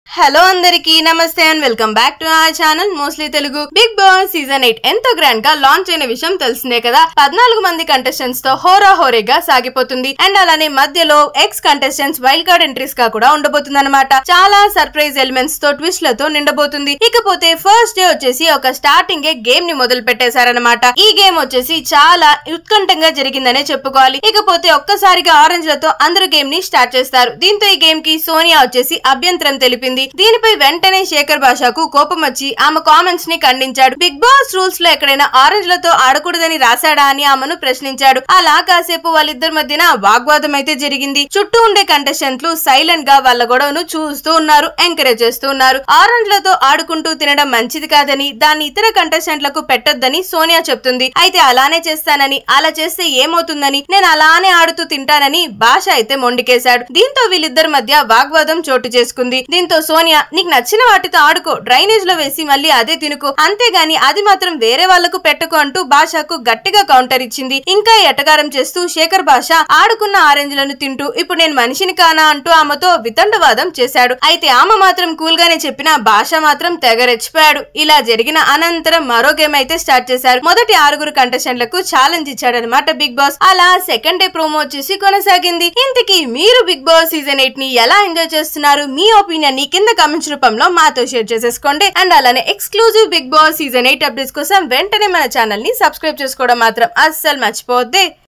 hello అందరికి namaste and welcome back to our channel mostly Telugu big boss season eight ఎంతో grand గా launch అయిన విషయం తెలిసిందే కదా పద్నాలుగు మంది కంటెస్టెంట్స్ తో హోరా హోరేగా సాగిపోతుంది అండ్ అలానే మధ్యలో ex contestants wild card entries గా కూడా ఉండబోతుంది అనమాట చాలా సర్ప్రైజ్ ఎలిమెంట్స్ తో ట్విస్ట్ లతో నిండబోతుంది ఇకపోతే ఫస్ట్ డే వచ్చేసి ఒక స్టార్టింగ్ గేమ్ ని మొదలు పెట్టేశారనమాట ఈ గేమ్ వచ్చేసి చాలా ఉత్కంఠంగా జరిగిందనే చెప్పుకోవాలి ఇకపోతే ఒక్కసారిగా ఆరెంజ్ లతో అందరూ గేమ్ ని స్టార్ట్ చేస్తారు దీంతో ఈ గేమ్ కి సోనియా వచ్చేసి అభ్యంతరం తెలిపింది దీనిపై వెంటనే శేఖర్ భాషకు కోపం వచ్చి ఆమె కామెంట్స్ ని ఖండించాడు బిగ్ బాస్ రూల్స్ లో ఎక్కడైనా ఆరెంజ్ లతో ఆడకూడదని రాశాడా అని ఆమెను ప్రశ్నించాడు అలా కాసేపు వాళ్ళిద్దరి మధ్యన వాగ్వాదం అయితే జరిగింది చుట్టూ ఉండే కంటెస్టెంట్లు సైలెంట్ గా వాళ్ళ గొడవను చూస్తూ ఉన్నారు ఎంకరేజ్ చేస్తూ ఉన్నారు ఆరెంజ్ లతో ఆడుకుంటూ తినడం మంచిది కాదని దాన్ని ఇతర కంటెస్టెంట్లకు పెట్టొద్దని సోనియా చెప్తుంది అయితే అలానే చేస్తానని అలా చేస్తే ఏమవుతుందని నేను అలానే ఆడుతూ తింటానని భాష అయితే మొండికేశాడు దీంతో వీళ్ళిద్దరి మధ్య వాగ్వాదం చోటు చేసుకుంది దీంతో సోనియా నీకు నచ్చిన వాటితో ఆడుకో డ్రైనేజ్ లో వేసి మళ్ళీ అదే తినుకో అంతేగాని అది మాత్రం వేరే వాళ్లకు పెట్టకు అంటూ భాషకు గట్టిగా కౌంటర్ ఇచ్చింది ఇంకా ఎటకారం చేస్తూ శేఖర్ భాష ఆడుకున్న ఆరెంజ్లను తింటూ ఇప్పుడు నేను మనిషిని కానా అంటూ ఆమెతో వితండవాదం చేశాడు అయితే ఆమె మాత్రం కూల్ గానే చెప్పిన భాష మాత్రం తెగ రెచ్చిపోయాడు ఇలా జరిగిన అనంతరం మరో గేమ్ అయితే స్టార్ట్ చేశారు మొదటి ఆరుగురు కంటెస్టెంట్లకు ఛాలెంజ్ ఇచ్చాడనమాట బిగ్ బాస్ అలా సెకండ్ డే ప్రోమో వచ్చేసి కొనసాగింది ఇంతకీ మీరు బిగ్ బాస్ సీజన్ ఎయిట్ ని ఎలా ఎంజాయ్ చేస్తున్నారు మీ ఒపీనియన్ ని కింద కమెంట్స్ రూపంలో మాతో షేర్ చేసేసుకోండి అండ్ అలానే exclusive big boss season eight updates కోసం వెంటనే మన ఛానల్ ని సబ్స్క్రైబ్ చేసుకోవడం మాత్రం అస్సలు మర్చిపోవద్దే